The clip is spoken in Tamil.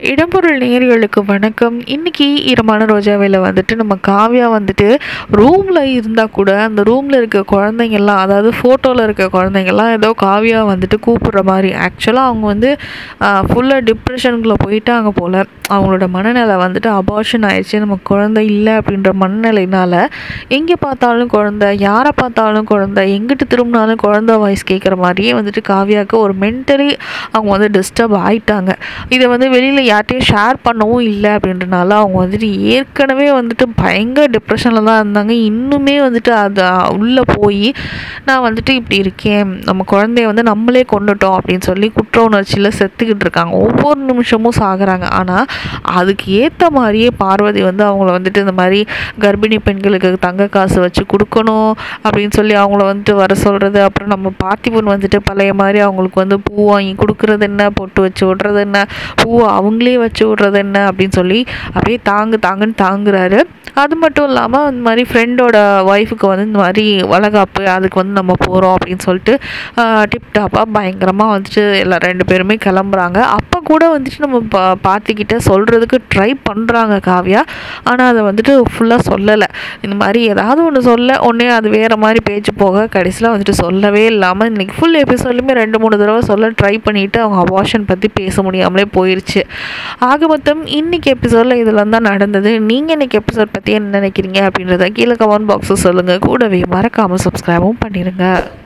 இடம்பொருள் நேயர்களுக்கு வணக்கம் இன்னைக்கு ஈரமான ரோஜாவையில் வந்துட்டு நம்ம காவ்யா வந்துட்டு ரூமில் இருந்தால் கூட அந்த ரூமில் இருக்க குழந்தைங்கள்லாம் அதாவது ஃபோட்டோவில் இருக்க குழந்தைங்கள்லாம் ஏதோ காவ்யா வந்துட்டு கூப்பிடுற மாதிரி ஆக்சுவலாக அவங்க வந்து ஃபுல்லாக டிப்ரெஷனுக்குள்ளே போயிட்டாங்க போல் அவங்களோட மனநிலை வந்துட்டு அபார்ஷன் ஆயிடுச்சு நம்ம குழந்தை இல்லை அப்படின்ற மனநிலைனால எங்கே பார்த்தாலும் குழந்தை யாரை பார்த்தாலும் குழந்தை எங்கிட்டு திரும்பினாலும் குழந்தை வாய்ஸ் கேட்குற மாதிரியே வந்துட்டு காவ்யாவுக்கு ஒரு மென்டலி அவங்க வந்து டிஸ்டர்ப் ஆயிட்டாங்க இதை வந்து வெளியில் யார்கிட்டையும் ஷேர் பண்ணவும் இல்லை அப்படின்றனால அவங்க வந்துட்டு ஏற்கனவே வந்துட்டு பயங்கர டிப்ரெஷனில் தான் இருந்தாங்க இன்னுமே வந்துட்டு அது உள்ளே போய் நான் வந்துட்டு இப்படி இருக்கேன் நம்ம குழந்தைய வந்து நம்மளே கொண்டுட்டோம் அப்படின்னு சொல்லி குற்ற உணர்ச்சியில் செத்துக்கிட்டு இருக்காங்க ஒவ்வொரு நிமிஷமும் சாகுறாங்க ஆனால் அதுக்கு ஏற்ற மாதிரியே பார்வதி வந்து அவங்கள வந்துட்டு இந்த மாதிரி கர்ப்பிணி பெண்களுக்கு தங்க காசு வச்சு கொடுக்கணும் அப்படின்னு சொல்லி அவங்கள வந்துட்டு வர சொல்கிறது அப்புறம் நம்ம பார்த்திபன் வந்துட்டு பழைய மாதிரி அவங்களுக்கு வந்து பூ வாங்கி கொடுக்குறது என்ன பொட்டு வச்சு விட்றது என்ன பூவை அவங்களே வச்சு விட்றது என்ன அப்படின்னு சொல்லி அப்படியே தாங்கு தாங்குன்னு தாங்குறாரு அது மட்டும் இல்லாமல் இந்த மாதிரி ஃப்ரெண்டோட ஒய்ஃபுக்கு வந்து இந்த மாதிரி வளகாப்பு அதுக்கு வந்து நம்ம போகிறோம் அப்படின்னு சொல்லிட்டு டிப்டாப்பாக பயங்கரமாக வந்துட்டு எல்லா ரெண்டு பேருமே கிளம்புறாங்க அப்போ கூட வந்துட்டு நம்ம பா பார்த்திக்கிட்ட சொல்கிறதுக்கு ட்ரை பண்ணுறாங்க காவ்யா ஆனால் அதை வந்துட்டு ஃபுல்லாக சொல்லலை இந்த மாதிரி ஏதாவது ஒன்று சொல்ல உடனே அது வேறு மாதிரி பேச்சு போக கடைசியில் வந்துட்டு சொல்லவே இல்லாமல் இன்றைக்கி ஃபுல் எபிசோட்லையுமே ரெண்டு மூணு தடவை சொல்ல ட்ரை பண்ணிவிட்டு அவங்க அபார்ஷன் பற்றி பேச முடியாமலே போயிடுச்சு ஆக மொத்தம் இன்றைக்கி எபிசோடில் இதெல்லாம் தான் நடந்தது நீங்கள் இன்றைக்கி எபிசோட் பற்றி என்ன நினைக்கிறீங்க அப்படின்றத கீழே கமெண்ட் பாக்ஸில் சொல்லுங்கள் கூடவே மறக்காமல் சப்ஸ்கிரைபும் பண்ணிடுங்க